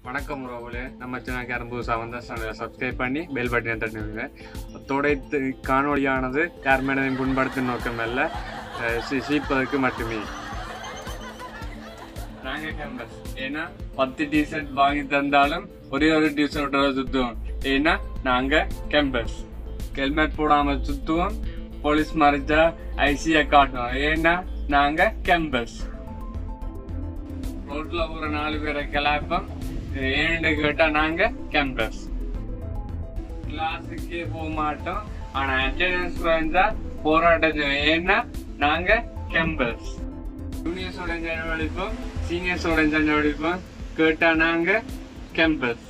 வணக்கம் உறவுகளே நம்ம சேனலுக்கு யாரும் புதுசாக வந்தால் சேனலை சப்ஸ்கிரைப் பண்ணி பெல் பட்டனை தட்டுங்க அத்தோட இந்த காணொளியானது யார் மேடையும் புண்படுத்தும் நோக்கம் அல்ல அஹ் சி- சிரிப்பதற்கு மட்டுமே நாங்க கேம்பஸ் ஏன்னா பத்து டிஷர்ட் வாங்கி தந்தாலும் ஒரே ஒரு டிஷர்ட் சுத்துவோம் ஏன்னா நாங்க கேம்பஸ் ஹெல்மெட் போடாம சுத்துவோம் போலீஸ் மறைச்சா ஐசிய காட்டுவோம் ஏன்னா நாங்க கேம்பஸ் ரோட்ல ஒரு நாலு பேரை கிளாப்போம் ஏன்னு கேட்டா நாங்க கேம்பஸ் கிளாஸுக்கே போக மாட்டோம் ஆனா அட்டெண்டன்ஸ் குறைஞ்சா போராட்டம் செய்வோம். ஏன்னா நாங்க கேம்பஸ் ஜூனியர்ஸோட செலவழிப்போம் சீனியர்ஸோட செலவழிப்போம் கேட்டா நாங்க கேம்பஸ்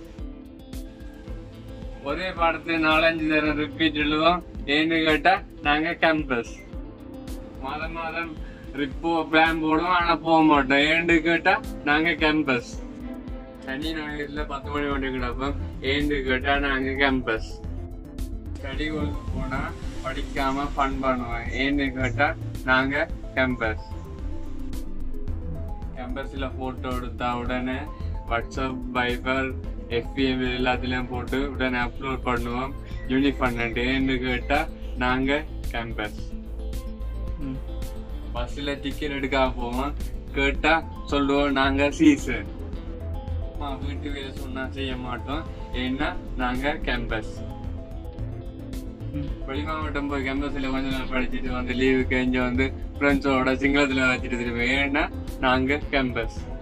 ஒரே பாடத்தை நாலஞ்சு தரம் ரிப்பீட் எழுதுவோம் ஏன்னு கேட்டா நாங்க கேம்பஸ் மாதம் மாதம் ரிப்போ பிளான் போடுவோம் ஆனா போக மாட்டோம் ஏன்னு கேட்டா நாங்க கேம்பஸ் சனி ஞாயிறுல பத்து மணி வண்டி கிடப்போம் ஏன்னு கேட்டா நாங்க கேம்பஸ் ஸ்டடி போனா படிக்காம ஃபன் பண்ணுவோம் ஏன்னு கேட்டா நாங்க கேம்பஸ் கேம்பஸ்ல போட்டோ எடுத்தா உடனே வாட்ஸ்அப் பைபர் எஃபிஎம் எல்லாத்துலயும் போட்டு உடனே அப்லோட் பண்ணுவோம் யூனிஃபார்ம் ஏன்னு கேட்டா நாங்க கேம்பஸ் பஸ்ல டிக்கெட் எடுக்க போவோம் கேட்டா சொல்லுவோம் நாங்க சீசன் அம்மா வீட்டு வேலை சொன்னா செய்ய மாட்டோம் ஏன்னா நாங்க கேம்பஸ் வெளி மாவட்டம் போய் கேம்பஸ்ல கொஞ்ச நாள் படிச்சுட்டு வந்து லீவுக்கு இங்க வந்து ஃப்ரெண்ட்ஸோட சிங்களத்துல வச்சுட்டு திரும்ப ஏன்னா நாங்க கேம்பஸ்